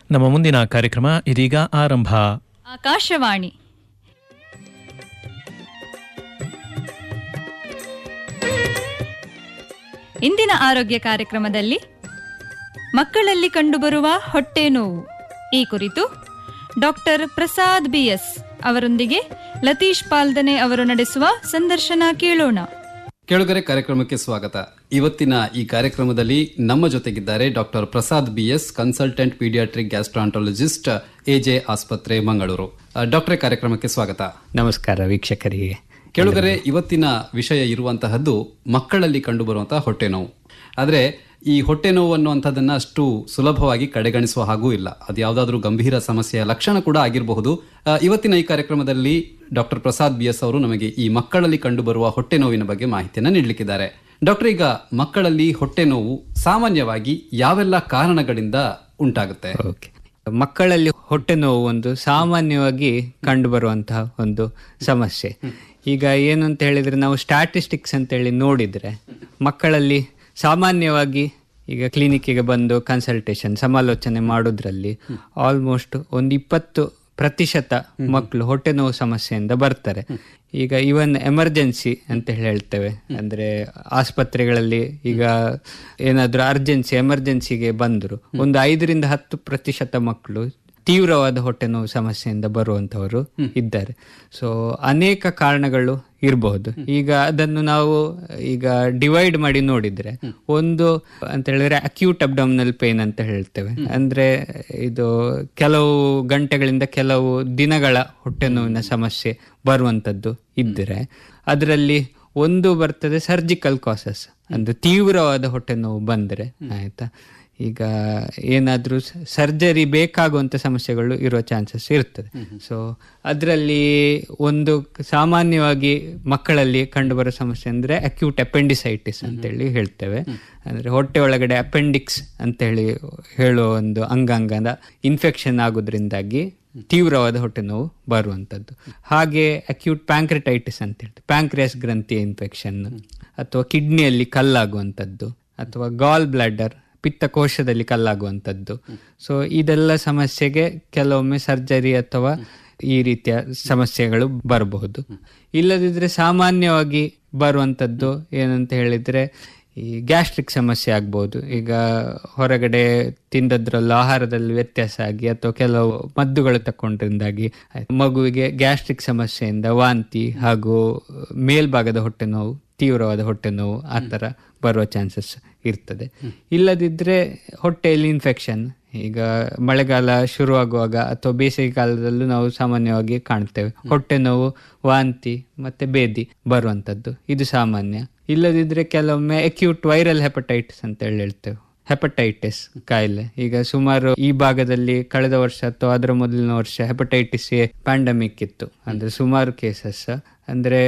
ನಮ್ಮ ಮುಂದಿನ ಕಾರ್ಯಕ್ರಮ ಇದೀಗ ಆರಂಭ ಆಕಾಶವಾಣಿ ಇಂದಿನ ಆರೋಗ್ಯ ಕಾರ್ಯಕ್ರಮದಲ್ಲಿ ಮಕ್ಕಳಲ್ಲಿ ಕಂಡುಬರುವ ಹೊಟ್ಟೆ ನೋವು ಈ ಕುರಿತು ಡಾಕ್ಟರ್ ಪ್ರಸಾದ್ ಬಿಎಸ್ ಅವರೊಂದಿಗೆ ಲತೀಶ್ ಪಾಲ್ದನೆ ಅವರು ನಡೆಸುವ ಸಂದರ್ಶನ ಕೇಳೋಣ ಕೆಳಗರೆ ಕಾರ್ಯಕ್ರಮಕ್ಕೆ ಸ್ವಾಗತ ಇವತ್ತಿನ ಈ ಕಾರ್ಯಕ್ರಮದಲ್ಲಿ ನಮ್ಮ ಜೊತೆಗಿದ್ದಾರೆ doctor Prasad BS consultant paediatric gastroenterologist AJ ಆಸ್ಪತ್ರೆ ಮಂಗಳೂರು ಆ, ಡಾಕ್ಟ್ರೇ ಕಾರ್ಯಕ್ರಮಕ್ಕೆ ಸ್ವಾಗತ ನಮಸ್ಕಾರ ವೀಕ್ಷಕರಿಗೆ ಕೆಳಗರೆ ಇವತ್ತಿನ ವಿಷಯ ಇರುವಂತಹದ್ದು ಮಕ್ಕಳಲ್ಲಿ ಕಂಡುಬರುವಂತಹ ಹೊಟ್ಟೆ ನೋವು ಆದರೆ ಈ ಹೊಟ್ಟೆ ನೋವು ಅನ್ನುವಂಥದ್ದನ್ನ ಅಷ್ಟು ಸುಲಭವಾಗಿ ಕಡೆಗಣಿಸುವ ಹಾಗೂ ಇಲ್ಲ ಅದು ಯಾವುದಾದ್ರೂ ಗಂಭೀರ ಸಮಸ್ಯೆಯ ಲಕ್ಷಣ ಕೂಡ ಆಗಿರಬಹುದು ಆ, ಇವತ್ತಿನ ಈ ಕಾರ್ಯಕ್ರಮದಲ್ಲಿ ಡಾಕ್ಟರ್ ಪ್ರಸಾದ್ ಬಿ ಎಸ್ ಅವರು ನಮಗೆ ಈ ಮಕ್ಕಳಲ್ಲಿ ಕಂಡುಬರುವ ಹೊಟ್ಟೆ ನೋವಿನ ಬಗ್ಗೆ ಮಾಹಿತಿಯನ್ನು ನೀಡಲಿಕ್ಕಿದ್ದಾರೆ ಡಾಕ್ಟರ್ ಈಗ ಮಕ್ಕಳಲ್ಲಿ ಹೊಟ್ಟೆ ನೋವು ಸಾಮಾನ್ಯವಾಗಿ ಯಾವೆಲ್ಲ ಕಾರಣಗಳಿಂದ ಉಂಟಾಗುತ್ತೆ ಓಕೆ ಮಕ್ಕಳಲ್ಲಿ ಹೊಟ್ಟೆ ನೋವು ಒಂದು ಸಾಮಾನ್ಯವಾಗಿ ಕಂಡುಬರುವಂತಹ ಒಂದು ಸಮಸ್ಯೆ ಈಗ ಏನು ಅಂತ ಹೇಳಿದ್ರೆ ನಾವು ಸ್ಟ್ಯಾಟಿಸ್ಟಿಕ್ಸ್ ಅಂತೇಳಿ ನೋಡಿದ್ರೆ ಮಕ್ಕಳಲ್ಲಿ ಸಾಮಾನ್ಯವಾಗಿ ಈಗ ಕ್ಲಿನಿಕ್ಕಿಗೆ ಬಂದು ಕನ್ಸಲ್ಟೇಷನ್ ಸಮಾಲೋಚನೆ ಮಾಡೋದ್ರಲ್ಲಿ ಆಲ್ಮೋಸ್ಟ್ ಒಂದು ಇಪ್ಪತ್ತು ಪ್ರತಿಶತ ಮಕ್ಕಳು ಹೊಟ್ಟೆ ನೋವು ಸಮಸ್ಯೆಯಿಂದ ಬರ್ತಾರೆ ಈಗ ಇವನ್ ಎಮರ್ಜೆನ್ಸಿ ಅಂತ ಹೇಳಿ ಹೇಳ್ತೇವೆ ಅಂದ್ರೆ ಆಸ್ಪತ್ರೆಗಳಲ್ಲಿ ಈಗ ಏನಾದ್ರೂ ಅರ್ಜೆನ್ಸಿ ಎಮರ್ಜೆನ್ಸಿಗೆ ಬಂದ್ರು ಒಂದು ಐದರಿಂದ ಹತ್ತು ಪ್ರತಿಶತ ಮಕ್ಕಳು ತೀವ್ರವಾದ ಹೊಟ್ಟೆ ನೋವು ಸಮಸ್ಯೆಯಿಂದ ಬರುವಂತವರು ಇದ್ದಾರೆ ಸೊ ಅನೇಕ ಕಾರಣಗಳು ಇರಬಹುದು ಈಗ ಅದನ್ನು ನಾವು ಈಗ ಡಿವೈಡ್ ಮಾಡಿ ನೋಡಿದ್ರೆ ಒಂದು ಅಂತ ಹೇಳಿದ್ರೆ ಅಕ್ಯೂಟ್ ಅಬ್ಡಮಿನಲ್ ಪೇನ್ ಅಂತ ಹೇಳ್ತೇವೆ ಅಂದ್ರೆ ಇದು ಕೆಲವು ಗಂಟೆಗಳಿಂದ ಕೆಲವು ದಿನಗಳ ಹೊಟ್ಟೆ ನೋವಿನ ಸಮಸ್ಯೆ ಬರುವಂತದ್ದು ಇದ್ದರೆ ಅದರಲ್ಲಿ ಒಂದು ಬರ್ತದೆ ಸರ್ಜಿಕಲ್ ಕಾಸಸ್ ಅಂದ್ರೆ ತೀವ್ರವಾದ ಹೊಟ್ಟೆ ನೋವು ಬಂದ್ರೆ ಆಯ್ತಾ ಈಗ ಏನಾದ್ರೂ ಸರ್ಜರಿ ಬೇಕಾಗುವಂತ ಸಮಸ್ಯೆಗಳು ಇರೋ ಚಾನ್ಸಸ್ ಇರ್ತದೆ ಸೊ ಅದರಲ್ಲಿ ಒಂದು ಸಾಮಾನ್ಯವಾಗಿ ಮಕ್ಕಳಲ್ಲಿ ಕಂಡುಬರೋ ಸಮಸ್ಯೆ ಅಂದ್ರೆ ಅಕ್ಯೂಟ್ ಅಪೆಂಡಿಸೈಟಿಸ್ ಅಂತೇಳಿ ಹೇಳ್ತೇವೆ ಅಂದ್ರೆ ಹೊಟ್ಟೆ ಒಳಗಡೆ ಅಪೆಂಡಿಕ್ಸ್ ಅಂತೇಳಿ ಹೇಳುವ ಒಂದು ಅಂಗಾಂಗದ ಇನ್ಫೆಕ್ಷನ್ ಆಗೋದ್ರಿಂದಾಗಿ ತೀವ್ರವಾದ ಹೊಟ್ಟೆ ನೋವು ಬರುವಂಥದ್ದು ಹಾಗೆ ಅಕ್ಯೂಟ್ ಪ್ಯಾಂಕ್ರಿಟೈಟಿಸ್ ಅಂತ ಹೇಳ್ತೇವೆ ಪ್ಯಾಂಕ್ರಿಯಾಸ್ ಗ್ರಂಥಿಯ ಇನ್ಫೆಕ್ಷನ್ ಅಥವಾ ಕಿಡ್ನಿಯಲ್ಲಿ ಕಲ್ಲಾಗುವಂಥದ್ದು ಅಥವಾ ಗಾಲ್ ಬ್ಲಾಡರ್ ಪಿತ್ತಕೋಶದಲ್ಲಿ ಕಲ್ಲಾಗುವಂಥದ್ದು ಸೊ ಇದೆಲ್ಲ ಸಮಸ್ಯೆಗೆ ಕೆಲವೊಮ್ಮೆ ಸರ್ಜರಿ ಅಥವಾ ಈ ರೀತಿಯ ಸಮಸ್ಯೆಗಳು ಬರಬಹುದು ಇಲ್ಲದಿದ್ರೆ ಸಾಮಾನ್ಯವಾಗಿ ಬರುವಂಥದ್ದು ಏನಂತ ಹೇಳಿದ್ರೆ ಈ ಗ್ಯಾಸ್ಟ್ರಿಕ್ ಸಮಸ್ಯೆ ಆಗ್ಬೋದು ಈಗ ಹೊರಗಡೆ ತಿಂದದ್ರಲ್ಲೂ ಆಹಾರದಲ್ಲಿ ವ್ಯತ್ಯಾಸ ಆಗಿ ಅಥವಾ ಕೆಲವು ಮದ್ದುಗಳು ತಕೊಂಡ್ರಿಂದಾಗಿ ಆಯ್ತು. ಮಗುವಿಗೆ ಗ್ಯಾಸ್ಟ್ರಿಕ್ ಸಮಸ್ಯೆಯಿಂದ ವಾಂತಿ ಹಾಗೂ ಮೇಲ್ಭಾಗದ ಹೊಟ್ಟೆ ನೋವು ತೀವ್ರವಾದ ಹೊಟ್ಟೆ ನೋವು ಆ ಥರ ಬರುವ ಚಾನ್ಸಸ್ ಇರ್ತದೆ ಇಲ್ಲದಿದ್ರೆ ಹೊಟ್ಟೆಯಲ್ಲಿ ಇನ್ಫೆಕ್ಷನ್ ಈಗ ಮಳೆಗಾಲ ಶುರುವಾಗುವಾಗ ಅಥವಾ ಬೇಸಿಗೆ ಕಾಲದಲ್ಲೂ ನಾವು ಸಾಮಾನ್ಯವಾಗಿ ಕಾಣ್ತೇವೆ ಹೊಟ್ಟೆ ನೋವು ವಾಂತಿ ಮತ್ತೆ ಬೇದಿ ಬರುವಂಥದ್ದು ಇದು ಸಾಮಾನ್ಯ ಇಲ್ಲದಿದ್ರೆ ಕೆಲವೊಮ್ಮೆ ಅಕ್ಯೂಟ್ ವೈರಲ್ ಹೆಪಟೈಟಿಸ್ ಅಂತ ಹೇಳಿ ಹೇಳ್ತೇವೆ ಹೆಪಟೈಟಿಸ್ ಕಾಯಿಲೆ ಈಗ ಸುಮಾರು ಈ ಭಾಗದಲ್ಲಿ ಕಳೆದ ವರ್ಷ ಅಥವಾ ಅದರ ಮೊದಲಿನ ವರ್ಷ ಹೆಪಟೈಟಿಸ್ ಎ ಪ್ಯಾಂಡಮಿಕ್ ಇತ್ತು ಅಂದ್ರೆ ಸುಮಾರು ಕೇಸಸ್ ಅಂದ್ರೆ